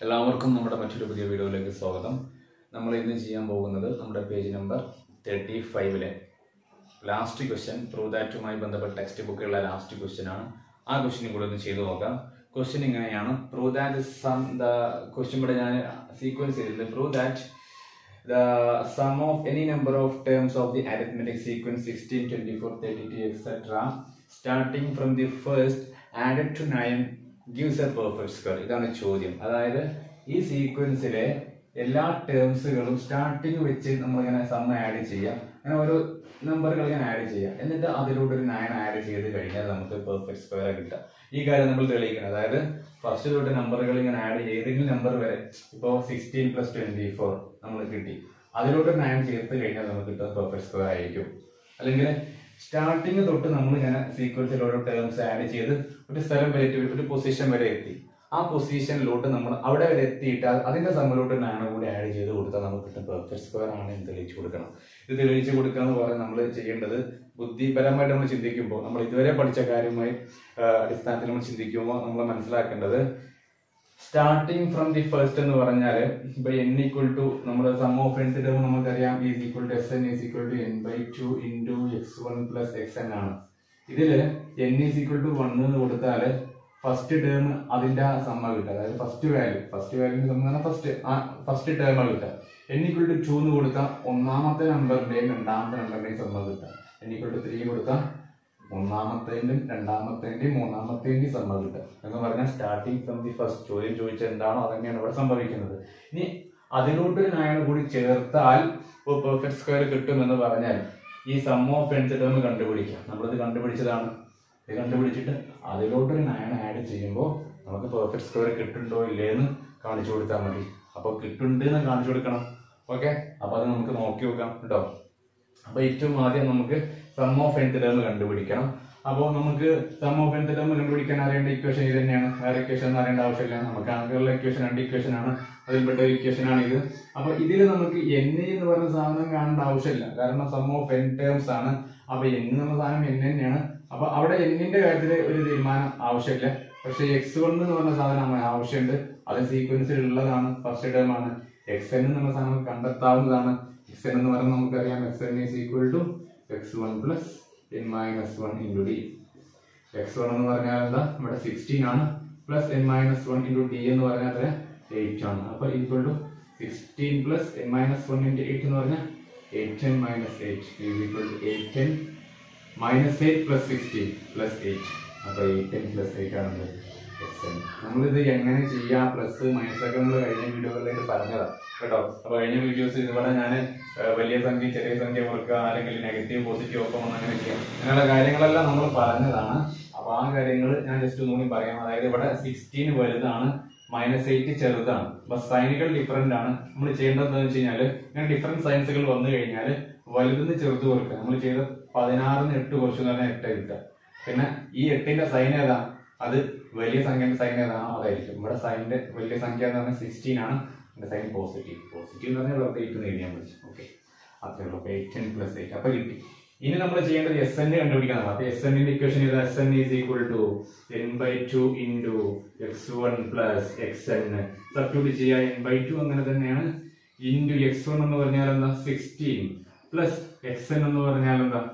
എല്ലാവർക്കും നമ്മുടെ മറ്റൊരു പുതിയ വീഡിയോയിലേക്ക് സ്വാഗതം നമ്മൾ ഇന്ന് ചെയ്യാൻ പോകുന്നത് നമ്മുടെ പേജ് നമ്പർ തേർട്ടി ഫൈവിലെ ലാസ്റ്റ് ക്വസ്റ്റ്യൻ പ്രൂവ് ദാറ്റുമായി ബന്ധപ്പെട്ട ടെക്സ്റ്റ് ബുക്കിലുള്ള ലാസ്റ്റ് ക്വസ്റ്റ്യൻ ആണ് ആ ക്വസ്റ്റ്യൻ കൂടെ ഒന്ന് ചെയ്തു നോക്കാം ക്വസ്റ്റ്യൻ ഇങ്ങനെയാണ് prove that sum the question ഇവിടെ ഞാൻ സീക്വൻസ് ചെയ്തിട്ടുണ്ട് prove that the sum of any number of terms of the arithmetic sequence 16 24 32 etc starting from the first added to 9 gives a perfect square ഇതാണ് ചോദ്യം അതായത് ഈ സീക്വൻസിലെ എല്ലാ ടേംസുകളും starting വെച്ച് നമ്മളിങ്ങനെ സം ആഡ് ചെയ്യാം അങ്ങനെ ഓരോ നമ്പറുകൾ ഇങ്ങനെ ആഡ് ചെയ്യാം എന്നിട്ട് അതിലൂടെ ഒരു നയൻ ആഡ് ചെയ്ത് കഴിഞ്ഞാൽ നമുക്ക് പെർഫെക്റ്റ് സ്ക്വയർ കിട്ടുക ഈ കാര്യം നമ്മൾ തെളിയിക്കണം അതായത് ഫസ്റ്റ് തൊട്ട് നമ്പറുകൾ ഇങ്ങനെ ആഡ് ചെയ്ത് ഏതെങ്കിലും നമ്പർ വരെ ഇപ്പോൾ സിക്സ്റ്റീൻ പ്ലസ് ട്വന്റി ഫോർ നമ്മൾ കിട്ടി അതിലോട്ട് നയൻ ചേർത്ത് കഴിഞ്ഞാൽ നമുക്ക് കിട്ടുന്നത് പെർഫെക്റ്റ് സ്ക്വയർ ആയിരിക്കും അല്ലെങ്കിൽ സ്റ്റാർട്ടിങ് തൊട്ട് നമ്മൾ ഇങ്ങനെ സീക്വൻസിൽ ഓരോ ടേംസ് ആഡ് ചെയ്ത് ഒരു സ്ഥലം വരെ എത്തി ഒരു പൊസിഷൻ വരെ എത്തി ആ പൊസിഷനിലോട്ട് നമ്മൾ അവിടെ വരെ എത്തിയിട്ട് അത് അതിന്റെ സമ്മിലോട്ട് നയൻ കൂടി ആഡ് ചെയ്ത് കൊടുത്താൽ നമുക്ക് കിട്ടും പെർഫെക്റ്റ് സ്ക്വയർ ആണ് എന്ന് തെളിയിച്ചു കൊടുക്കണം ഇത് തെളിയിച്ചു കൊടുക്കുക എന്ന് പറഞ്ഞാൽ നമ്മൾ ചെയ്യേണ്ടത് ബുദ്ധിപരമായിട്ട് നമ്മൾ ചിന്തിക്കുമ്പോൾ നമ്മൾ ഇതുവരെ പഠിച്ച കാര്യമായി ആ, അടിസ്ഥാനത്തിൽ നമ്മൾ ചിന്തിക്കുമ്പോൾ നമ്മൾ മനസ്സിലാക്കേണ്ടത് സ്റ്റാർട്ടിങ് ഫ്രം ദി ഫസ്റ്റ് എന്ന് പറഞ്ഞാൽ ഇപ്പൊ എൻ ഈക്വൽ ടു നമ്മുടെ സം ഓഫ് എൻ ടേം നമുക്കറിയാം is equal to S n is equal to n by two into x one plus x n ആണ് ഇതില് n is equal to one എന്ന് കൊടുത്താൽ first term അതിന്റെ സമ്മ കിട്ടുക അതായത് ഫസ്റ്റ് വാല്യൂ ഫസ്റ്റ് വാല്യൂ സമ്മ ഫസ്റ്റ് ഫസ്റ്റ് ടേം കിട്ടുക എൻ ഈക്വൽ ടു ടു എന്ന് കൊടുത്താൽ ഒന്നാമത്തെ നമ്പറിന്റെയും രണ്ടാമത്തെ നമ്പറിന്റെയും സമ്മ കിട്ടുക എൻ ഈക്വൽ ടു ത്രീ കൊടുത്താൽ ഒന്നാമത്തേന്റെയും രണ്ടാമത്തേന്റെയും മൂന്നാമത്തേന്റെയും സമ്മ കിട്ടുക എന്ന് പറഞ്ഞാൽ സ്റ്റാർട്ടിങ് ഫ്രം ദി ഫസ്റ്റ് ചോദ്യം ചോദിച്ചത് എന്താണോ അതന്നെയാണ് ഇവിടെ സംഭവിക്കുന്നത് ഇനി അതിലോട്ടൊരു നയൻ കൂടി ചേർത്താൽ പെർഫെക്റ്റ് സ്ക്വയർ കിട്ടുമെന്ന് പറഞ്ഞാൽ ഈ സം ഓഫ് എൻത്ത് ടേം കണ്ടുപിടിക്കാം നമ്മളിത് കണ്ടുപിടിച്ചതാണ് ഇത് കണ്ടുപിടിച്ചിട്ട് അതിലോട്ടൊരു നയൻ ആഡ് ചെയ്യുമ്പോൾ നമുക്ക് പെർഫെക്റ്റ് സ്ക്വയർ കിട്ടുന്നുണ്ടോ ഇല്ലേന്ന് കാണിച്ചു കൊടുത്താൽ മതി അപ്പോൾ കിട്ടുന്നുണ്ട് എന്ന് കാണിച്ചു കൊടുക്കണം ഓക്കെ അപ്പോൾ അത് നമുക്ക് നോക്കി നോക്കാം കേട്ടോ അപ്പൊ ഏറ്റവും ആദ്യം നമുക്ക് സം ഓഫ് എൻത്ത് ടേം കണ്ടുപിടിക്കണം അപ്പോൾ നമുക്ക് സം ഓഫ് എൻത്ത് ടേം കണ്ടുപിടിക്കാൻ അറിയേണ്ട ഇക്വേഷൻ ഇത് തന്നെയാണ് വേറെ ഇക്വേഷൻ ഒന്നും അറിയേണ്ട ആവശ്യമില്ല നമുക്ക് ആകെയുള്ള ഇക്വേഷൻ രണ്ട് ഇക്വേഷൻ ആണ് അതിൽപ്പെട്ട ഒരു ഇക്വേഷൻ ആണ് ഇത് അപ്പൊ ഇതിൽ നമുക്ക് എൻ എന്ന് പറയുന്ന സാധനം കാണേണ്ട ആവശ്യമില്ല കാരണം സം ഓഫ് എൻ ടേംസ് ആണ് അപ്പൊ എൻ എന്ന സാധനം എൻ തന്നെയാണ് അപ്പൊ അവിടെ എന്നിന്റെ കാര്യത്തിൽ ഒരു തീരുമാനം ആവശ്യമില്ല പക്ഷെ എക്സ് വൺ എന്ന് പറഞ്ഞ സാധനം നമുക്ക് ആവശ്യമുണ്ട് അത് സീക്വൻസിൽ ഉള്ളതാണ് ഫസ്റ്റ് ടേം ആണ് എക്സ് എൻ എന്നുള്ള സാധനം കണ്ടെത്താവുന്നതാണ് എക്സ് എൻ എന്ന് പറയുന്നത് നമുക്കറിയാം x n is equal to x one plus n minus one into d x one എന്ന് പറഞ്ഞാൽ എന്താ ഇവിടെ സിക്സ്റ്റീൻ ആണ് plus n minus one into d എന്ന് പറഞ്ഞാൽ എയ്റ്റ് ആണ് അപ്പൊ equal to sixteen plus n minus one into eight എന്ന് പറഞ്ഞാൽ eight n minus eight is equal to eight n minus eight plus sixteen plus eight അപ്പൊ eight n plus eight ആണ് x n നമ്മളിത് എങ്ങനെ ചെയ്യാം plus minus ഒക്കെ നമ്മൾ കഴിഞ്ഞ വീഡിയോകളിലേക്ക് പറഞ്ഞതാ കേട്ടോ അപ്പൊ കഴിഞ്ഞ വീഡിയോസ് ഇതുപോലെ ഞാൻ വലിയ സംഖ്യ ചെറിയ സംഖ്യ ഓർക്കുക അല്ലെങ്കിൽ നെഗറ്റീവ് പോസിറ്റീവ് ഒക്കെ വന്ന് അങ്ങനെ ചെയ്യാം അങ്ങനെയുള്ള കാര്യങ്ങളെല്ലാം നമ്മൾ പറഞ്ഞതാണ് അപ്പൊ ആ കാര്യങ്ങൾ ഞാൻ ജസ്റ്റ് ഒന്നുകൂടി പറയാം അതായത് ഇവിടെ സിക്സ്റ്റീൻ വലുതാണ് മൈനസ് എയ്റ്റ് ചെറുതാണ് അപ്പൊ സൈനുകൾ ഡിഫറെന്റ് ആണ് നമ്മൾ ചെയ്യേണ്ടത് എന്താണെന്ന് വെച്ച് കഴിഞ്ഞാൽ ഇങ്ങനെ ഡിഫറെന്റ് സയൻസുകൾ വന്നു കഴിഞ്ഞാൽ വലുതെന്ന് ചെറുത് കുറക്കുക നമ്മൾ ചെയ്ത പതിനാറിന് എട്ട് കുറച്ചു പറഞ്ഞാൽ എട്ട് കിട്ടുക പിന്നെ ഈ എട്ടിന്റെ സൈൻ ഏതാ അത് വലിയ സംഖ്യന്റെ സൈൻ ഏതാണോ അതായിരിക്കും ഇവിടെ സൈനിന്റെ വലിയ സംഖ്യ എന്ന് പറഞ്ഞാൽ സിക്സ്റ്റീൻ ആണ് എന്റെ സൈൻ പോസിറ്റീവ് പോസിറ്റീവ് എന്ന് പറഞ്ഞാൽ ഇവിടെ എയ്റ്റ് നേടിയാൽ മതി ഓക്കെ അത്രേ ഉള്ളൂ എയ്റ്റ് എൻ പ്ലസ് എയ്റ്റ് അപ്പൊ കിട്ടി ഇനി നമ്മൾ ചെയ്യേണ്ടത് എസ് എൻ കണ്ടുപിടിക്കണം അപ്പൊ എസ് എന്നിന്റെ ഇക്വേഷൻ ഇത് s n is equal to n by two into x one plus x n substitute ചെയ്യുക എൻ ബൈ ടു അങ്ങനെ തന്നെയാണ് ഇൻറ്റു എക്സ് വൺ എന്ന് പറഞ്ഞാൽ എന്താ സിക്സ്റ്റീൻ പ്ലസ് എക്സ് എൻ എന്ന് പറഞ്ഞാൽ എന്താ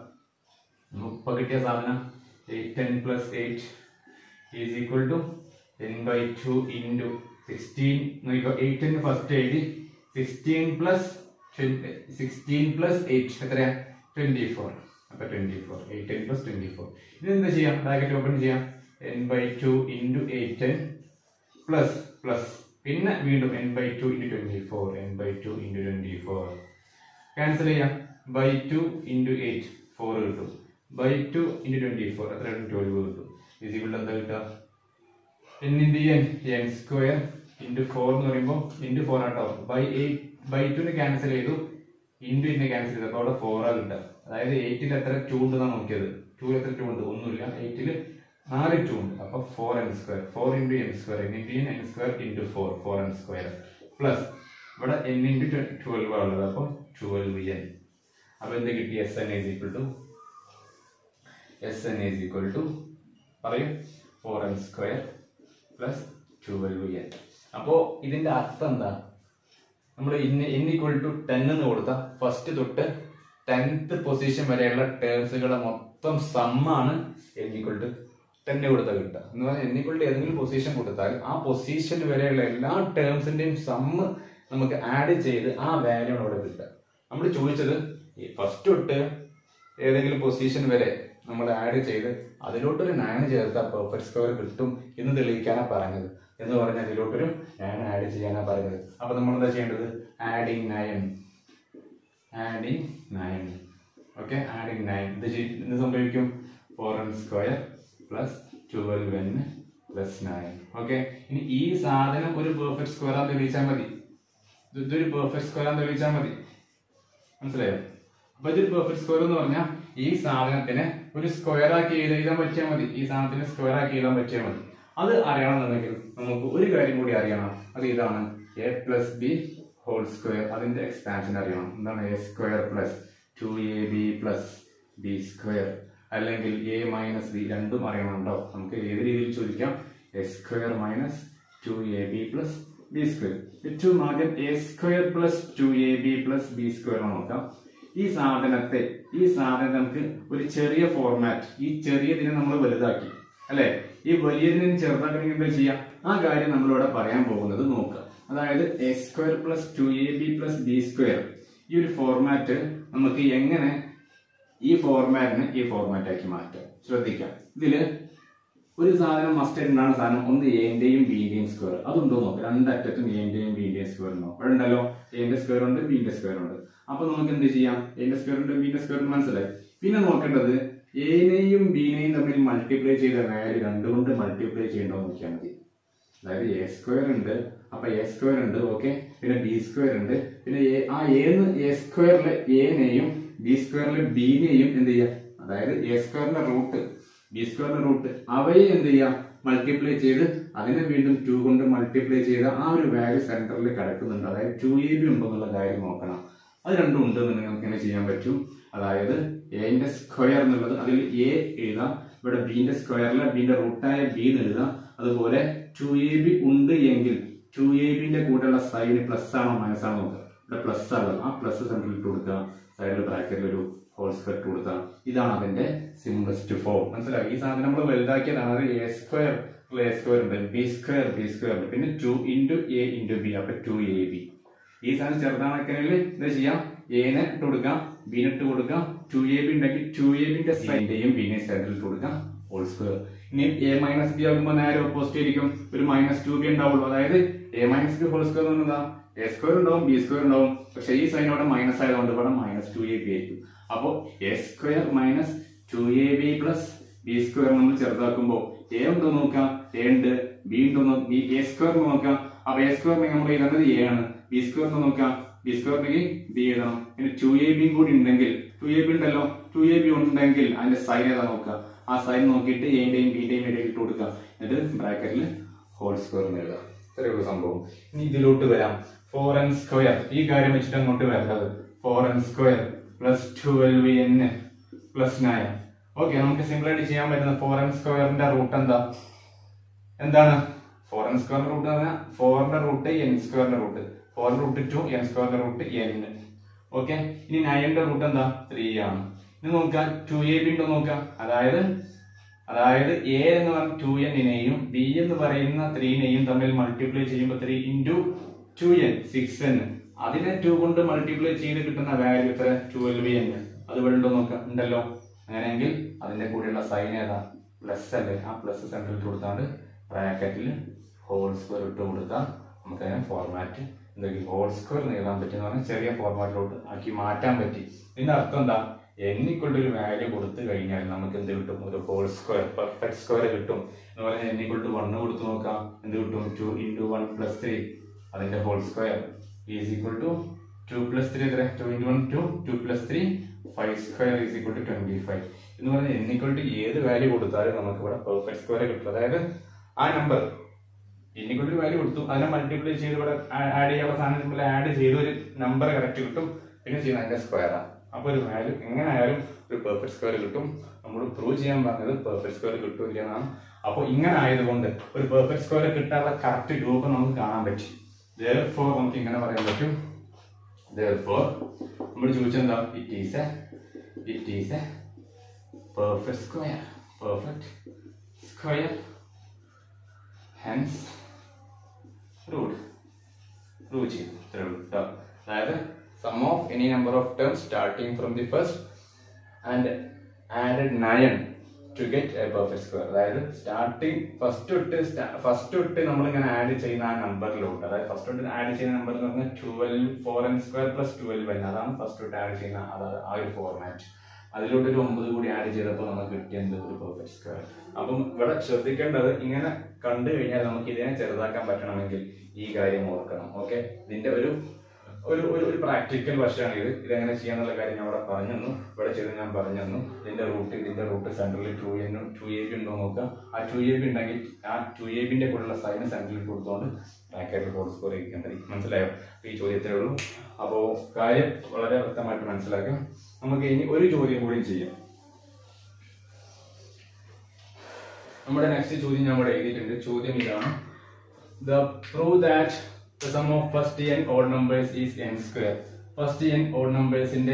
മുപ്പ കിട്ടിയ സാധനം eight n plus eight is equal to n by two into sixteen eight n first എഴുതി sixteen plus sixteen plus eight എത്രയാ ട്വന്റി ഫോർ അപ്പൊ twenty four eight n plus twenty four ഇത് എന്താ ചെയ്യാം ബ്രാക്കറ്റ് ഓപ്പൺ ചെയ്യാം n by two into eight n plus plus പിന്നെ വീണ്ടും n by two into twenty four n by two into twenty four cancel ചെയ്യാം by two into eight four കിട്ടും by two into twenty four എത്ര twelve കിട്ടും ഇതിൽ എന്താ കിട്ടുക n into n n square into four എന്ന് പറയുമ്പോൾ into four ആട്ടോ ബൈ എയ്റ്റ് ബൈ ടുവിന് ക്യാൻസൽ ചെയ്തു ഇൻറ്റു ഇന്നെ ക്യാൻസൽ ചെയ്തു അപ്പോൾ അവിടെ ഫോറാ കിട്ടുക അതായത് എയ്റ്റിൽ എത്ര ടു ഉണ്ടെന്നാണ് നോക്കിയത് ടു എത്ര ടു ഉണ്ട് ഒന്നുമില്ല എയ്റ്റിൽ നാല് ടു ഉണ്ട് അപ്പൊ four n square four into n square n into n n square into four four n square plus ഇവിടെ എൻ ഇൻറ്റു ട്വൽവ് ആണ് ഉള്ളത് അപ്പോൾ ട്വൽവ് എൻ അപ്പൊ എന്ത് കിട്ടി s n is equal to S n is equal to പറയൂ four n square plus twelve n അപ്പോ ഇതിന്റെ അർത്ഥം എന്താ നമ്മൾ ഇൻ ഇക്വൽ ടു ടെൻ എന്ന് കൊടുത്ത ഫസ്റ്റ് തൊട്ട് ടെൻത്ത് പൊസിഷൻ വരെയുള്ള ടേംസുകളെ മൊത്തം സമ്മാണ് എൻ ഈക്വൽ ടു ടെൻ കൊടുത്താൽ കിട്ടുക എന്ന് പറഞ്ഞാൽ എൻ ഈക്വൽ ടു ഏതെങ്കിലും പൊസിഷൻ കൊടുത്താൽ ആ പൊസിഷൻ വരെയുള്ള എല്ലാ ടേംസിന്റെയും സമ്മ് നമുക്ക് ആഡ് ചെയ്ത് ആ വാല്യൂ ആണ് ഇവിടെ കിട്ടുക നമ്മൾ ചോദിച്ചത് ഫസ്റ്റ് തൊട്ട് ഏതെങ്കിലും പൊസിഷൻ വരെ നമ്മൾ ആഡ് ചെയ്ത് അതിലോട്ടൊരു നയൻ ചേർത്താൽ പെർഫെക്റ്റ് സ്ക്വയർ കിട്ടും എന്ന് തെളിയിക്കാനാണ് പറഞ്ഞത് എന്ന് പറഞ്ഞാൽ അതിലോട്ടൊരു നയൻ ആഡ് ചെയ്യാനാണ് പറഞ്ഞത് അപ്പൊ നമ്മൾ എന്താ ചെയ്യേണ്ടത് adding nine adding nine okay adding nine ഇത് ചെയ്- എന്ത് സംഭവിക്കും four n square plus twelve n plus nine okay ഇനി ഈ സാധനം ഒരു പെർഫെക്റ്റ് സ്ക്വയർ ആണെന്ന് തെളിയിച്ചാൽ മതി ഇത് ഇതൊരു പെർഫെക്റ്റ് സ്ക്വയർ ആണെന്ന് തെളിയിച്ചാൽ മതി മനസ്സിലായോ അപ്പൊ ഇതൊരു പെർഫെക്റ്റ് സ്ക്വയർ എന്ന് പറഞ്ഞാൽ ഈ സാധനത്തിനെ ഒരു സ്ക്വയർ ആക്കി എഴുതാൻ പറ്റിയാൽ മതി ഈ സാധനത്തിന് സ്ക്വയർ ആക്കി എഴുതാൻ പറ്റിയാൽ മതി അത് അറിയണമെന്നുണ്ടെങ്കിൽ നമുക്ക് ഒരു കാര്യം കൂടി അറിയണം അത് ഇതാണ് a plus b whole square അതിന്റെ എക്സ്പാൻഷൻ അറിയണം എന്താണ് a square plus two a b plus b square അല്ലെങ്കിൽ എ മൈനസ് ബി രണ്ടും അറിയണമുണ്ടോ നമുക്ക് ഏത് രീതിയിൽ ചോദിക്കാം a square minus two a b plus b square ഏറ്റവും ആദ്യം a square plus two a b plus b square നോക്കാം ഈ സാധനത്തെ ഈ സാധനം നമുക്ക് ഒരു ചെറിയ ഫോർമാറ്റ് ഈ ചെറിയതിനെ നമ്മൾ വലുതാക്കി അല്ലെ ഈ വലിയതിനെ ചെറുതാക്കണമെങ്കിൽ എന്താ ചെയ്യാം ആ കാര്യം നമ്മളിവിടെ പറയാൻ പോകുന്നത് നോക്കുക അതായത് a square plus two a b plus b square ഈ ഒരു ഫോർമാറ്റ് നമുക്ക് എങ്ങനെ ഈ ഫോർമാറ്റിനെ ഈ ഫോർമാറ്റ് ആക്കി മാറ്റാം ശ്രദ്ധിക്കാം ഇതില് ഒരു സാധനം മസ്റ്റ് ഉണ്ടാണ് സാധനം ഒന്ന് എന്റെയും ബിന്റെയും സ്ക്വയർ അതുണ്ടോ നോക്കാം രണ്ടറ്റത്തും എന്റെയും ബിന്റെയും സ്ക്വയർ ഉണ്ടോ അവിടെ ഉണ്ടല്ലോ എന്റെ സ്ക്വയർ ഉണ്ട് ബിന്റെ സ്ക്വയർ ഉണ്ട് അപ്പൊ നമുക്ക് എന്ത് ചെയ്യാം എന്റെ സ്ക്വയർ ഉണ്ട് ബിന്റെ സ്ക്വയർ ഉണ്ട് മനസ്സിലായി പിന്നെ നോക്കേണ്ടത് എനെയും ബിനെയും തമ്മിൽ മൾട്ടിപ്ലൈ ചെയ്ത വാല്യൂ രണ്ടുകൊണ്ട് മൾട്ടിപ്ലൈ ചെയ്യണ്ടോ നോക്കിയാൽ മതി അതായത് എ സ്ക്വയർ ഉണ്ട് അപ്പൊ എ സ്ക്വയർ ഉണ്ട് ഓക്കെ പിന്നെ ബി സ്ക്വയർ ഉണ്ട് പിന്നെ A- ആ ഏന്ന് എ സ്ക്വയറിലെ എനെയും ബി സ്ക്വയറിലെ ബിനെയും എന്ത് ചെയ്യാം അതായത് എ സ്ക്വയറിന്റെ റൂട്ട് ബി സ്ക്വയറിന്റെ റൂട്ട് അവയെ എന്ത് ചെയ്യാം മൾട്ടിപ്ലൈ ചെയ്ത് അതിനെ വീണ്ടും ടു കൊണ്ട് മൾട്ടിപ്ലൈ ചെയ്ത ആ ഒരു വാല്യൂ സെന്ററിൽ കിടക്കുന്നുണ്ട് അതായത് ടു എ ബി ഉണ്ടോ എന്നുള്ള കാര്യം നോക്കണം അത് രണ്ടും ഉണ്ടെന്ന് നമുക്ക് എങ്ങനെ ചെയ്യാൻ പറ്റും അതായത് എന്റെ സ്ക്വയർ എന്നുള്ളത് അതിൽ എ എഴുതാം ഇവിടെ ബിന്റെ സ്ക്വയറിലെ ബിന്റെ റൂട്ടായ ബി എന്ന് എഴുതാം അതുപോലെ ടു എ ബി ഉണ്ട് എങ്കിൽ ടു എ ബിന്റെ കൂടെയുള്ള സൈഡ് പ്ലസ് ആണോ മൈനസ് ആണോ നോക്കുക ഇവിടെ പ്ലസ് ആണ് ആ പ്ലസ് സെന്ററിൽ ഇട്ട് കൊടുക്കുക സൈഡിൽ ബ്രാക്കറ്റിൽ ഒരു ഹോൾ സ്ക്വയർ ഇട്ട് കൊടുക്കുക ഇതാണ് അതിന്റെ സിംപ്ലസ്റ്റ് ഫോം മനസ്സിലായി ഈ സാധനം നമ്മൾ വലുതാക്കിയതാണ് അത് എ സ്ക്വയർ എ സ്ക്വയർ ഉണ്ട് ബി സ്ക്വയർ ബി സ്ക്വയർ ഉണ്ട് പിന്നെ two into a into b അപ്പൊ ടു എ ബി ഈ സാധനം ചെറുതാണെങ്കിൽ എന്താ ചെയ്യാം എനെ ഇട്ട് കൊടുക്കാം ബിനെ ഇട്ട് കൊടുക്കാം ടു എ ബി ഉണ്ടെങ്കിൽ ടു എ ബിന്റെ സൈഡിന്റെയും ബിനെ സൈഡിൽ ഇട്ട് കൊടുക്കാം ഹോൾ സ്ക്വയർ ഇനി എ മൈനസ് ബി ആകുമ്പോൾ നേരെ ഓപ്പോസിറ്റ് ആയിരിക്കും ഒരു മൈനസ് ടു ബി ഉണ്ടാവുള്ളൂ അതായത് a minus b whole square എന്ന് പറഞ്ഞാൽ എ സ്ക്വയർ ഉണ്ടാവും ബി സ്ക്വയർ ഉണ്ടാവും പക്ഷെ ഈ സൈൻ ഇവിടെ മൈനസ് ആയതുകൊണ്ട് ഇവിടെ മൈനസ് ടു എ ബി ആയിരിക്കും അപ്പോൾ a square minus two a b plus b square നമ്മൾ ചെറുതാക്കുമ്പോൾ എ ഉണ്ടോ നോക്കാം എ ഉണ്ട് ബി ഉണ്ടോ നോക്കി എ സ്ക്വയർ നോക്കാം അപ്പൊ എ സ്ക്വയറിന് നമ്മൾ എഴുതുന്നത് എ ആണ് ബി സ്ക്വയറിന് നോക്കാം ബി സ്ക്വയറിനെങ്കിൽ ബി എഴുതണം പിന്നെ ടു എ ബിയും കൂടി ഉണ്ടെങ്കിൽ ടു എ ബി ഉണ്ടല്ലോ ടു എ ബി ഉണ്ടെങ്കിൽ അതിന്റെ സൈൻ ഏതാ നോക്കുക ആ സൈൻ നോക്കിയിട്ട് എന്റെയും ബിന്റെയും ഇടയിൽ ഇട്ട് കൊടുക്കുക എന്നിട്ട് ബ്രാക്കറ്റിൽ ഹോൾ സ്ക്വയർ എന്ന് എഴുതാം ഇത്രയേ ഉള്ളൂ സംഭവം ഇനി ഇതിലോട്ട് വരാം ഫോർ എൻ സ്ക്വയർ ഈ കാര്യം വെച്ചിട്ട് അങ്ങോട്ട് വരേണ്ടത് four n square plus twelve n plus nine okay നമുക്ക് സിമ്പിൾ ആയിട്ട് ചെയ്യാൻ പറ്റുന്ന ഫോർ എൻ സ്ക്വയറിന്റെ റൂട്ട് എന്താ എന്താണ് ഫോർ എൻ സ്ക്വയറിന്റെ റൂട്ട് പറഞ്ഞാൽ ഫോറിന്റെ റൂട്ട് എൻ സ്ക്വയറിന്റെ root four root two n സ്ക്വയറിന്റെ റൂട്ട് എൻ ഓക്കെ ഇനി നയന്റെ റൂട്ട് എന്താ ത്രീ ആണ് ഇനി നോക്കാം ടു എ ബി ഉണ്ടോ നോക്കാം അതായത് അതായത് എ എന്ന് പറഞ്ഞ ടു എന്നിനെയും ബി എന്ന് പറയുന്ന ത്രീനെയും തമ്മിൽ മൾട്ടിപ്ലൈ ചെയ്യുമ്പോൾ three into two n six n അതിനെ ടു കൊണ്ട് മൾട്ടിപ്ലൈ ചെയ്ത് കിട്ടുന്ന വാല്യൂ എത്ര ട്വൽവ് എൻ അത് ഇവിടെ ഉണ്ടോ നോക്കാം ഉണ്ടല്ലോ അങ്ങനെയെങ്കിൽ അതിന്റെ കൂടെയുള്ള സൈൻ ഏതാ പ്ലസ് അല്ലേ ആ പ്ലസ് സെന്ററിൽ കൊടുത്താണ്ട് ബ്രാക്കറ്റിൽ ഹോൾ സ്ക്വയർ ഇട്ട് കൊടുത്താൽ നമുക്ക് അതിനെ ഫോർമാറ്റ് എന്തെങ്കിലും ഹോൾ സ്ക്വയർ എഴുതാൻ പറ്റുന്ന പറഞ്ഞാൽ ചെറിയ ഫോർമാറ്റിലോട്ട് ആക്കി മാറ്റാൻ പറ്റി ഇതിന്റെ അർത്ഥം എന്താ എന്നിക്കൊണ്ട് ഒരു വാല്യൂ കൊടുത്തു കഴിഞ്ഞാൽ നമുക്ക് എന്ത് കിട്ടും ഒരു ഹോൾ സ്ക്വയർ പെർഫെക്റ്റ് സ്ക്വയർ കിട്ടും എന്ന് പറഞ്ഞാൽ എന്നിക്കൊണ്ട് വണ്ണ് കൊടുത്ത് നോക്കാം എന്ത് കിട്ടും two into one plus three അതിന്റെ whole square is equal to two plus three എത്ര two into one two two plus three five square is equal to twenty five എന്ന് പറഞ്ഞാൽ എന്നിക്വൽ ടു ഏത് വാല്യൂ കൊടുത്താലും നമുക്ക് ഇവിടെ പെർഫെക്റ്റ് സ്ക്വയർ കിട്ടും അതായത് ആ നമ്പർ എന്നിക്വൽ ടു വാല്യൂ കൊടുത്തു അതിനെ മൾട്ടിപ്ലൈ ചെയ്ത് ഇവിടെ ആഡ് ചെയ്യാനുള്ള സാധനം നമ്മൾ ആഡ് ചെയ്ത് ഒരു നമ്പർ കറക്റ്റ് കിട്ടും പിന്നെ ചെയ്യുന്നത് അതിന്റെ സ്ക്വയറാണ് അപ്പോൾ ഒരു വാല്യൂ എങ്ങനെ ആയാലും ഒരു പെർഫെക്റ്റ് സ്ക്വയർ കിട്ടും നമ്മൾ പ്രൂവ് ചെയ്യാൻ പറഞ്ഞത് പെർഫെക്റ്റ് സ്ക്വയർ കിട്ടില്ല എന്നാണ് അപ്പോൾ ഇങ്ങനെ ആയതുകൊണ്ട് ഒരു പെർഫെക്റ്റ് സ്ക്വയർ കിട്ടാനുള്ള കറക്റ്റ് രൂപം നമുക്ക് കാണാൻ പറ്റും ഫോർ നമുക്ക് ഇങ്ങനെ പറയാൻ പറ്റും ഫോർ നമ്മൾ ചോദിച്ചെന്താ it is a it is a perfect square perfect square hence root prove ചെയ്തു ഇത്രേ ഉള്ളൂ ട്ടോ. അതായത് sum of any number of terms starting from the first and added nine to get a perfect square അതായത് starting first തൊട്ട് first തൊട്ട് നമ്മളിങ്ങനെ add ചെയ്യുന്ന ആ നമ്പറിലോട്ട് അതായത് ഫസ്റ്റ് തൊട്ട് ആഡ് ചെയ്യുന്ന നമ്പർ എന്ന് പറഞ്ഞാൽ twelve four n square plus twelve n അതാണ് ഫസ്റ്റ് തൊട്ട് ആഡ് ചെയ്യുന്ന അതായത് ആ ഒരു ഫോർമാറ്റ് അതിലോട്ട് ഒരു ഒമ്പത് കൂടി ആഡ് ചെയ്തപ്പോൾ നമുക്ക് കിട്ടിയത് ഒരു പെർഫെക്റ്റ് സ്ക്വയർ അപ്പം ഇവിടെ ശ്രദ്ധിക്കേണ്ടത് ഇങ്ങനെ കണ്ടു കഴിഞ്ഞാൽ നമുക്ക് ഇതിനെ ചെറുതാക്കാൻ പറ്റണമെങ്കിൽ ഈ കാര്യം ഓർക്കണം ഓക്കെ ഇതിന്റെ ഒരു ഒരു ഒരു ഒരു പ്രാക്ടിക്കൽ വശമാണ് ഇത് ഇതെങ്ങനെ ചെയ്യാന്നുള്ള കാര്യം ഞാൻ ഇവിടെ പറഞ്ഞു തന്നു ഇവിടെ ചെയ്ത് ഞാൻ പറഞ്ഞു തന്നു ഇതിന്റെ റൂട്ട് ഇതിന്റെ റൂട്ട് സെൻട്രലിൽ two n two a b ഉണ്ടോ നോക്കുക ആ ടു എ ബി ഉണ്ടെങ്കിൽ ആ ടു എ ബിന്റെ കൂടെയുള്ള സൈന് സെൻട്രലിൽ കൊടുത്തുകൊണ്ട് ബ്രാക്കറ്റിൽ കോഡ് സ്കോർ ചെയ്യിക്കാൻ മതി മനസ്സിലായോ അപ്പൊ ഈ ചോദ്യത്തേ ഉള്ളൂ അപ്പോൾ കാര്യം വളരെ വ്യക്തമായിട്ട് മനസ്സിലാക്കാം നമുക്ക് ഇനി ഒരു ചോദ്യം കൂടി ചെയ്യാം നമ്മുടെ നെക്സ്റ്റ് ചോദ്യം ഞാൻ ഇവിടെ എഴുതിയിട്ടുണ്ട് ചോദ്യം ഇതാണ് the prove that the sum of first n odd numbers is n square first n odd നമ്പേഴ്സിന്റെ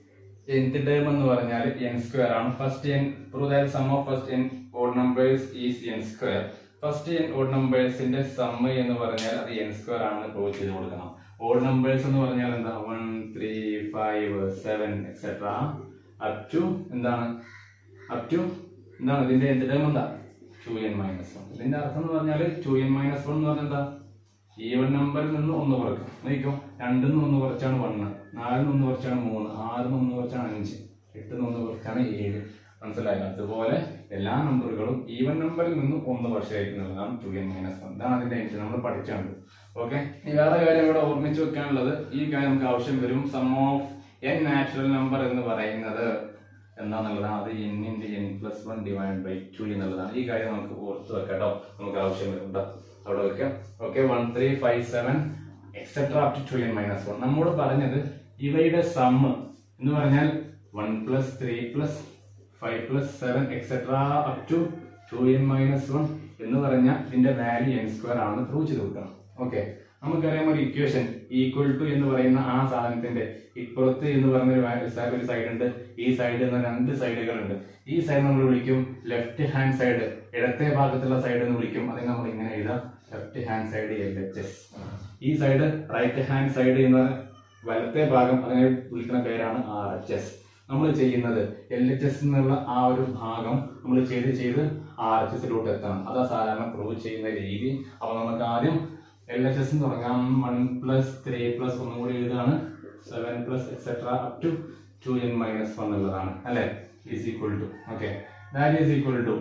nth ടേം എന്ന് പറഞ്ഞാൽ എൻ സ്ക്വയർ ആണ് first n prove that sum of first n odd numbers is n square first n odd നമ്പേഴ്സിന്റെ sum എന്ന് പറഞ്ഞാൽ അത് N square ആണെന്ന് prove ചെയ്ത് കൊടുക്കണം ഓഡ് നമ്പേഴ്സ് എന്ന് പറഞ്ഞാൽ എന്താ one three five seven etcetera up to എന്താണ് അപ് ടു എന്താണ് ഇതിന്റെ എന്ത് ടേം എന്താ ടു എൻ മൈനസ് വൺ ഇതിന്റെ അർത്ഥം എന്ന് പറഞ്ഞാൽ ടു എൻ മൈനസ് വൺ എന്ന് പറഞ്ഞാൽ എന്താ ഈവൻ നമ്പറിൽ നിന്ന് ഒന്ന് കുറയ്ക്കും നോക്കിക്കോ രണ്ടിൽ നിന്ന് ഒന്ന് കുറച്ചാണ് വണ്ണ് നാലിൽ നിന്ന് ഒന്ന് കുറച്ചാണ് മൂന്ന് ആറിൽ നിന്ന് ഒന്ന് കുറച്ചാണ് അഞ്ച് എട്ടിൽ നിന്ന് ഒന്ന് കുറച്ചാണ് ഏഴ് മനസ്സിലായോ അതുപോലെ എല്ലാ നമ്പറുകളും ഈവൻ നമ്പറിൽ നിന്ന് ഒന്ന് കുറച്ചായിരിക്കുന്നതാണ് ടു എൻ മൈനസ് വൺ ഇതാണ് അതിന്റെ എനിക്ക് നമ്മൾ പഠിച്ചാണ് ഓക്കെ ഇനി വേറെ കാര്യം ഇവിടെ ഓർമ്മിച്ച് വെക്കാനുള്ളത് ഈ കാര്യം നമുക്ക് ആവശ്യം വരും sum of n natural number എന്ന് പറയുന്നത് എന്താന്നുള്ളതാണ് അത് n into n plus one divide by two എന്നുള്ളതാണ് ഈ കാര്യം നമുക്ക് ഓർത്ത് വെക്കാം കേട്ടോ നമുക്ക് ആവശ്യം വരും ട്ടോ. അവിടെ വെക്കാം okay one three five seven etcetera up to two n minus one നമ്മോട് പറഞ്ഞത് ഇവയുടെ സമ്മ് എന്ന് പറഞ്ഞാൽ one plus three plus five plus seven etcetera up to two n minus one എന്ന് പറഞ്ഞാൽ ഇതിന്റെ വാല്യൂ എൻ സ്ക്വയർ ആണെന്ന് പ്രൂവ് ചെയ്ത് കൊടുക്കണം ഓക്കെ നമുക്കറിയാം ഒരു ഇക്വേഷൻ ഈക്വൽ ടു എന്ന് പറയുന്ന ആ സാധനത്തിന്റെ ഇപ്പുറത്ത് എന്ന് പറഞ്ഞ ഒരു വാ- സ- ഒരു സൈഡ് ഉണ്ട് ഈ സൈഡ് എന്ന രണ്ട് സൈഡുകളുണ്ട് ഈ സൈഡ് നമ്മൾ വിളിക്കും ലെഫ്റ്റ് ഹാൻഡ് സൈഡ് ഇടത്തെ ഭാഗത്തുള്ള സൈഡ് എന്ന് വിളിക്കും അതിന് നമ്മൾ ഇങ്ങനെ എഴുതാം left hand side l h s ഈ സൈഡ് റൈറ്റ് ഹാൻഡ് സൈഡ് എന്ന വലത്തെ ഭാഗം അതിനെ വിളിക്കുന്ന പേരാണ് ആർ എച്ച് എസ് നമ്മൾ ചെയ്യുന്നത് എൽ എച്ച് എസ് എന്നുള്ള ആ ഒരു ഭാഗം നമ്മൾ ചെയ്ത് ചെയ്ത് ആർ എച്ച് എസിലോട്ട് എത്തണം അതാ സാധാരണ പ്രൂവ് ചെയ്യുന്ന രീതി അപ്പൊ നമുക്ക് ആദ്യം എൽ എച്ച് എസ് തുടങ്ങാം വൺ പ്ലസ് ത്രീ പ്ലസ് ഒന്നും കൂടി എഴുതാണ് seven plus etcetera up to two n minus one എന്നുള്ളതാണ് അല്ലെ is equal to okay that is equal to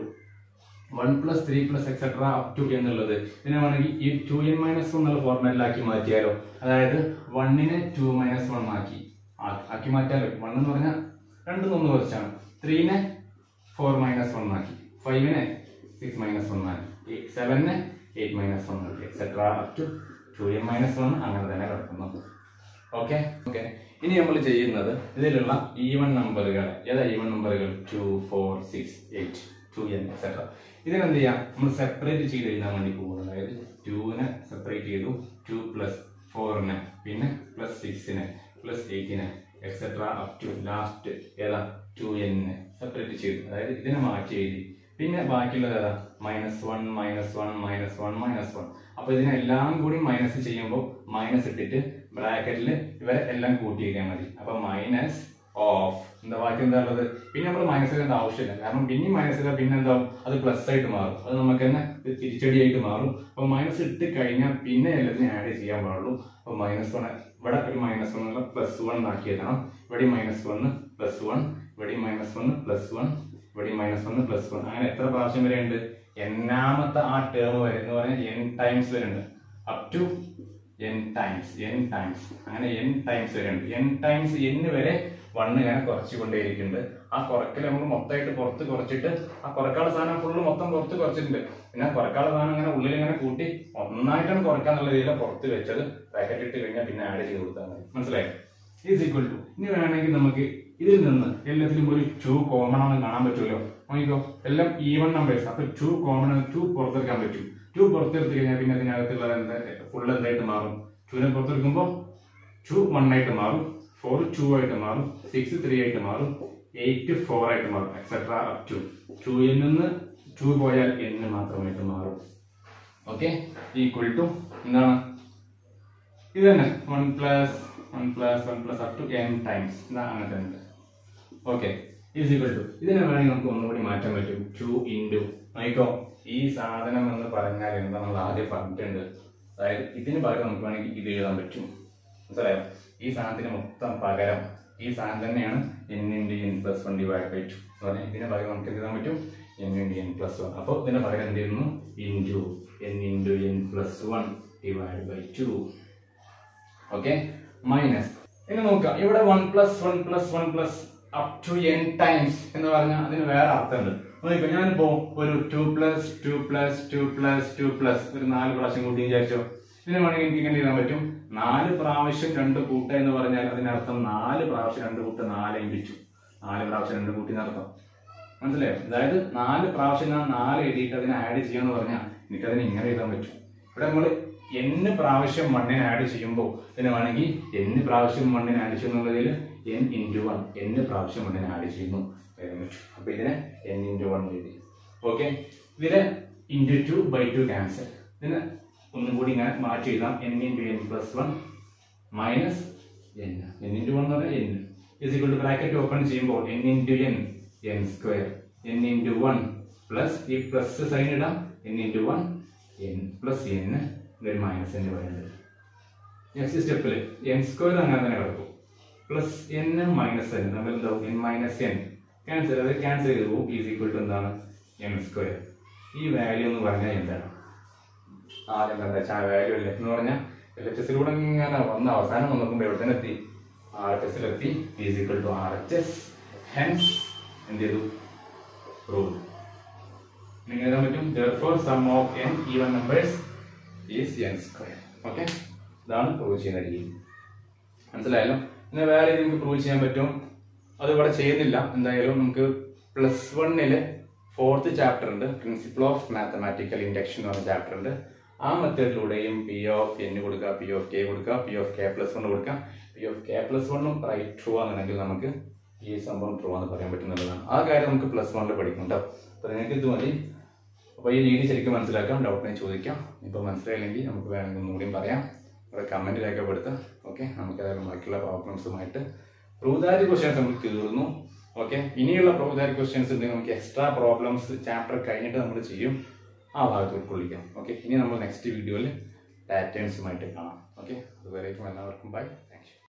one plus three plus etcetera up to എന്നുള്ളത് ഇതിനെ വേണമെങ്കിൽ ഈ ടു എൻ മൈനസ് വൺ എന്നുള്ള ഫോർമാറ്റിലാക്കി മാറ്റിയാലോ അതായത് വണ്ണിനെ ടു മൈനസ് വൺ ആക്കി ആ- ആക്കി മാറ്റാലോ വൺ എന്ന് പറഞ്ഞാൽ രണ്ടും ഒന്ന് കുറച്ചാണ് ത്രീനെ ഫോർ മൈനസ് വൺ ആക്കി ഫൈവിനെ സിക്സ് മൈനസ് വൺ ആക്കി സെവനെ എയ്റ്റ് മൈനസ് വൺ ആക്കി etcetera up to two n minus one അങ്ങനെ തന്നെ കിടക്കുന്നു ഓക്കെ ഓക്കെ ഇനി നമ്മൾ ചെയ്യുന്നത് ഇതിലുള്ള ഈവൺ നമ്പറുകൾ ഏതാ ഈവൺ നമ്പറുകൾ two four six eight two n etcetera ഇതിനെന്ത് ചെയ്യാം നമ്മൾ സെപ്പറേറ്റ് ചെയ്ത് എഴുതാൻ വേണ്ടി പോകുന്നത് അതായത് ടുവിനെ സെപ്പറേറ്റ് ചെയ്തു ടു പ്ലസ് ഫോറിന് പിന്നെ പ്ലസ് സിക്സിന് പ്ലസ് എയ്റ്റിന് എക്സെട്ര അപ് ടു ലാസ്റ്റ് ഏതാ ടു എന്നിന് സെപ്പറേറ്റ് ചെയ്തു അതായത് ഇതിനെ മാറ്റി എഴുതി പിന്നെ ബാക്കിയുള്ളത് ഏതാ minus one minus one minus one minus one അപ്പൊ ഇതിനെല്ലാം കൂടി മൈനസ് ചെയ്യുമ്പോൾ മൈനസ് ഇട്ടിട്ട് ബ്രാക്കറ്റിൽ ഇവരെ എല്ലാം കൂട്ടിയിരിക്കാൻ മതി അപ്പൊ മൈനസ് ഓഫ് എന്താ ബാക്കി എന്താ ഉള്ളത് പിന്നെ നമ്മൾ മൈനസ് ചെയ്യേണ്ട ആവശ്യമില്ല കാരണം പിന്നെ മൈനസ് ചെയ്താൽ പിന്നെ എന്താവും അത് പ്ലസ് ആയിട്ട് മാറും അത് നമുക്ക് തന്നെ ഇത് തിരിച്ചടിയായിട്ട് മാറും അപ്പൊ മൈനസ് ഇട്ട് കഴിഞ്ഞാൽ പിന്നെ എല്ലാത്തിനും ആഡ് ചെയ്യാൻ പാടുള്ളൂ അപ്പൊ മൈനസ് വൺ ഇവിടെ ഒരു മൈനസ് വൺ എന്നുള്ള പ്ലസ് വൺ ആക്കിയതാണ് ഇവിടെ മൈനസ് വൺ പ്ലസ് വൺ ഇവിടെ മൈനസ് വൺ പ്ലസ് വൺ ഇവിടെ മൈനസ് വൺ പ്ലസ് വൺ അങ്ങനെ എത്ര പ്രാവശ്യം വരെ ഉണ്ട് എന്നാമത്തെ ആ ടേം വരെ എന്ന് പറഞ്ഞാൽ എൻ ടൈംസ് വരെ ഉണ്ട് up to n times n times അങ്ങനെ എൻ ടൈംസ് വരെ ഉണ്ട് എൻ ടൈംസ് എൻ വരെ വണ്ണ് ഇങ്ങനെ കുറച്ചുകൊണ്ടേയിരിക്കുന്നുണ്ട് ആ കുറക്കൽ നമ്മൾ മൊത്തമായിട്ട് പുറത്ത് കുറച്ചിട്ട് ആ കുറക്കാനുള്ള സാധനം ഫുള്ള് മൊത്തം പുറത്ത് കുറച്ചിട്ടുണ്ട് പിന്നെ കുറക്കാനുള്ള സാധനം ഇങ്ങനെ ഉള്ളിൽ ഇങ്ങനെ കൂട്ടി ഒന്നായിട്ടാണ് കുറക്കാന്നുള്ള രീതിയിലാണ് പുറത്ത് വെച്ചത് പാക്കറ്റ് ഇട്ട് കഴിഞ്ഞാൽ പിന്നെ ആഡ് ചെയ്ത് കൊടുത്താൽ മതി മനസ്സിലായോ ഈസ് ഈക്വൽ ടു ഇനി വേണമെങ്കിൽ നമുക്ക് ഇതിൽ നിന്ന് എല്ലാത്തിലും ഒരു ടു കോമൺ ആണെന്ന് കാണാൻ പറ്റുമല്ലോ നോക്കിക്കോ എല്ലാം ഈവൺ നമ്പേഴ്സ് അപ്പൊ ടു കോമൺ ടു പുറത്തെടുക്കാൻ പറ്റും ടു പുറത്തെടുത്ത് കഴിഞ്ഞാൽ പിന്നെ അതിനകത്തുള്ള എന്താ ഫുൾ എന്തായിട്ട് മാറും ടുവിനെ പുറത്തെടുക്കുമ്പോൾ ടു വൺ ആയിട്ട് മാറും ഫോർ ടു ആയിട്ട് മാറും സിക്സ് ത്രീ ആയിട്ട് മാറും എയ്റ്റ് ഫോർ ആയിട്ട് മാറും എക്സെട്ര അപ് ടു ടുയിൽ നിന്ന് ടു പോയാൽ എൻ മാത്രമായിട്ട് മാറും ഓക്കെ ഈക്വൽ ടു എന്താണ് ഇത് തന്നെ one plus one plus one plus up to n times എന്നാ അങ്ങനെ തന്നെ ഓക്കെ ഈസ് ഈക്വൽ ടു ഇതിനെ വേണമെങ്കിൽ നമുക്ക് ഒന്നുകൂടി മാറ്റാൻ പറ്റും ടു ഇൻറ്റു നോക്കോ ഈ സാധനം എന്ന് പറഞ്ഞാൽ എന്താ നമ്മൾ ആദ്യം പറഞ്ഞിട്ടുണ്ട് അതായത് ഇതിന് പകരം നമുക്ക് വേണമെങ്കിൽ ഇത് എഴുതാൻ പറ്റും മനസ്സിലായോ ഈ സാധനത്തിന് മൊത്തം പകരം ഈ സാധനം തന്നെയാണ് n into n plus one divide by two എന്ന് പറഞ്ഞാൽ ഇതിന് പകരം നമുക്ക് എന്ത് എഴുതാൻ പറ്റും n into n plus one അപ്പോൾ ഇതിന് പകരം എന്ത് ചെയ്യുന്നു into n into n plus one divide by two okay minus ഇനി നോക്കാം ഇവിടെ one plus one plus one plus up to n times എന്ന് പറഞ്ഞാൽ അതിന് വേറെ അർത്ഥമുണ്ട് നോക്കിക്കോ ഞാനിപ്പോ ഒരു two plus two plus two plus two plus ഒരു നാല് പ്രാവശ്യം കൂട്ടി വിചാരിച്ചോ ഇതിന് വേണമെങ്കിൽ എനിക്ക് ഇങ്ങനെ എഴുതാൻ പറ്റും നാല് പ്രാവശ്യം രണ്ട് കൂട്ട എന്ന് പറഞ്ഞാൽ അതിനർത്ഥം നാല് പ്രാവശ്യം രണ്ട് കൂട്ട നാല് ഇടിച്ചു നാല് പ്രാവശ്യം രണ്ട് കൂട്ടി എന്നർത്ഥം മനസ്സിലായോ അതായത് നാല് പ്രാവശ്യം ഞാൻ നാല് എഴുതിയിട്ട് അതിനെ ആഡ് ചെയ്യാന്ന് പറഞ്ഞാൽ എനിക്കതിനെ ഇങ്ങനെ എഴുതാൻ പറ്റും ഇവിടെ നമ്മൾ n പ്രാവശ്യം മണ്ണിനെ ആഡ് ചെയ്യുമ്പോൾ ഇതിന് വേണമെങ്കിൽ n പ്രാവശ്യം മണ്ണിനെ ആഡ് ചെയ്യുന്നുള്ളതിൽ n ഇൻറ്റു വൺ n പ്രാവശ്യം മണ്ണിനെ ആഡ് ചെയ്യുന്നു എഴുതാൻ പറ്റും അപ്പൊ ഇതിനെ n ഇൻറ്റു വൺ എഴുതി ഓക്കെ ഇതിനെ into two by two cancel ഇതിന് ഒന്നും കൂടി ഇങ്ങനെ മാറ്റി എഴുതാം n into n plus one minus n n into one എന്ന് പറഞ്ഞാൽ n is equal to bracket open ചെയ്യുമ്പോൾ n into n n square n into one plus ഈ പ്ലസ് സൈൻ ഇടാം n into one n plus n ഒരു minus എന്ന് പറയുന്നത് next സ്റ്റെപ്പിൽ N square അങ്ങനെ തന്നെ കിടക്കും പ്ലസ് എൻ മൈനസ് എൻ നമ്മൾ എന്താവും എൻ മൈനസ് എൻ ക്യാൻസൽ അത് ക്യാൻസൽ ചെയ്ത് പോകും ഈസ് ഈക്വൽ ടു എന്താണ് എൻ സ്ക്വയർ ഈ വാല്യൂ എന്ന് പറഞ്ഞാൽ എന്താണ് ആദ്യം എന്താ വെച്ചാൽ ആ വാല്യൂ അല്ലേ എന്ന് പറഞ്ഞാൽ എൽ എച്ച് എസിലൂടെ ഇങ്ങനെ വന്ന് അവസാനം വന്നപ്പോൾ എവിടെ തന്നെ എത്തി ആർ എച്ച് എസിലെത്തി is equal to R H S hence എന്ത് ചെയ്തു പ്രൂവ് നിങ്ങൾ എഴുതാൻ പറ്റും therefore sum of n even numbers is n square okay ഇതാണ് പ്രൂവ് ചെയ്യുന്ന രീതി മനസ്സിലായല്ലോ പിന്നെ വേറെ രീതി നമുക്ക് പ്രൂവ് ചെയ്യാൻ പറ്റും അത് ഇവിടെ ചെയ്യുന്നില്ല എന്തായാലും നമുക്ക് പ്ലസ് വണ്ണില് ഫോർത്ത് ചാപ്റ്റർ ഉണ്ട് പ്രിൻസിപ്പിൾ ഓഫ് മാത്തമാറ്റിക്കൽ ഇൻഡക്ഷൻ എന്ന് പറഞ്ഞ ചാപ്റ്റർ ഉണ്ട് ആ മെത്തേഡിലൂടെയും പി ഓഫ് എൻ കൊടുക്കുക പി ഓഫ് കെ കൊടുക്കുക P of K plus one കൊടുക്കുക പി ഓഫ് കെ പ്ലസ് വണ്ണും റൈറ്റ് ട്രൂ ആണെന്നുണ്ടെങ്കിൽ നമുക്ക് ഈ സംഭവം ട്രൂ ആണെന്ന് പറയാൻ പറ്റുന്നതാണ് ആ കാര്യം നമുക്ക് പ്ലസ് വണ്ണിൽ പഠിക്കും കേട്ടോ അപ്പൊ നിങ്ങൾക്ക് ഇത് മതി അപ്പോൾ ഈ രീതി ശരിക്കും മനസ്സിലാക്കാം ഡൗട്ടിനെ ചോദിക്കാം ഇപ്പോൾ മനസ്സിലായില്ലെങ്കിൽ നമുക്ക് വേണമെങ്കിൽ ഒന്നുകൂടിയും പറയാം ഇവിടെ കമൻറ്റ് രേഖപ്പെടുത്താം ഓക്കെ നമുക്ക് ഏതായാലും ബാക്കിയുള്ള പ്രോബ്ലംസുമായിട്ട് പ്രൂതാരി ക്വസ്റ്റ്യൻസ് നമുക്ക് തീർന്നു ഓക്കെ ഇനിയുള്ള പ്രൂതാരി ക്വസ്റ്റ്യൻസ് ഉണ്ടെങ്കിൽ നമുക്ക് എക്സ്ട്രാ പ്രോബ്ലംസ് ചാപ്റ്റർ കഴിഞ്ഞിട്ട് നമ്മൾ ചെയ്യും ആ ഭാഗത്ത് ഉൾക്കൊള്ളിക്കാം ഓക്കെ ഇനി നമ്മൾ നെക്സ്റ്റ് വീഡിയോയിൽ പാറ്റേൺസുമായിട്ട് കാണാം ഓക്കെ അതുവരേക്കും എല്ലാവർക്കും ബൈ താങ്ക് യു